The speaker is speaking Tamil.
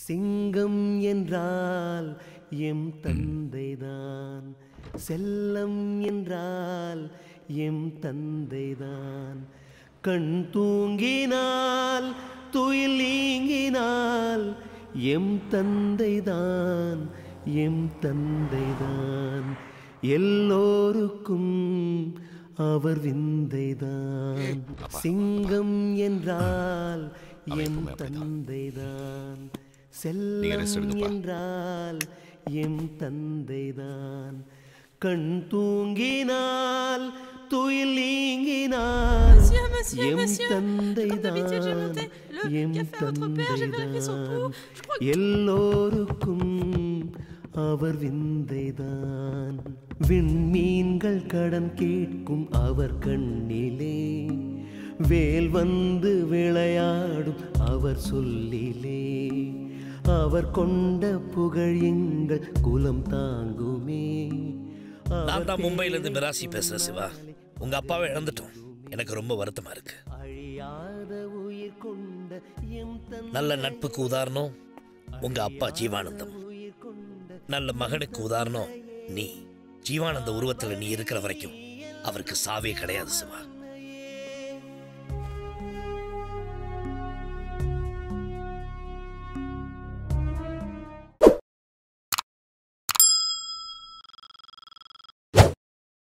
சிங்கம் என்றால் எம் தந்தைதான் செல்லம் என்றால் எம் தந்தைதான் கண் தூங்கினால் துயில் நீங்கினால் எம் தந்தைதான் எம் தந்தைதான் எல்லோருக்கும் அவர் விந்தைதான் சிங்கம் என்றால் எம் தந்தைதான் நீங்க rest செல்லம் எடுங்கப்பா. என்றால் எம் தந்தைதான் கண் தூங்கினால் துயில் நீங்கினால் Monsieur, monsieur, எம் monsieur, comme d'habitude, j'ai தந்தைதான் monté le எம் café à votre père, j'ai vérifié son தந்தைதான் pouls. Je crois que எல்லோருக்கும் அவர் விந்தைதான் விண்மீன்கள் கடன் கேட்கும் அவர் கண்ணிலே வேல் வந்து விளையாடும் அவர் சொல்லிலே அவர் கொண்ட புகழ் எங்கள் குலம் தாங்குமே நான் தான் மும்பைல இருந்து மிராசி பேசுறேன் சிவா உங்க அப்பாவை இழந்துட்டோம் எனக்கு ரொம்ப வருத்தமா இருக்கு அழியாத உயிர் கொண்ட எம் நல்ல நட்புக்கு உதாரணம் உங்க அப்பா ஜீவானந்தம் உயிர் கொண்ட நல்ல மகனுக்கு உதாரணம் நீ ஜீவானந்த உருவத்துல நீ இருக்கிற வரைக்கும் அவருக்கு சாவே கிடையாது சிவா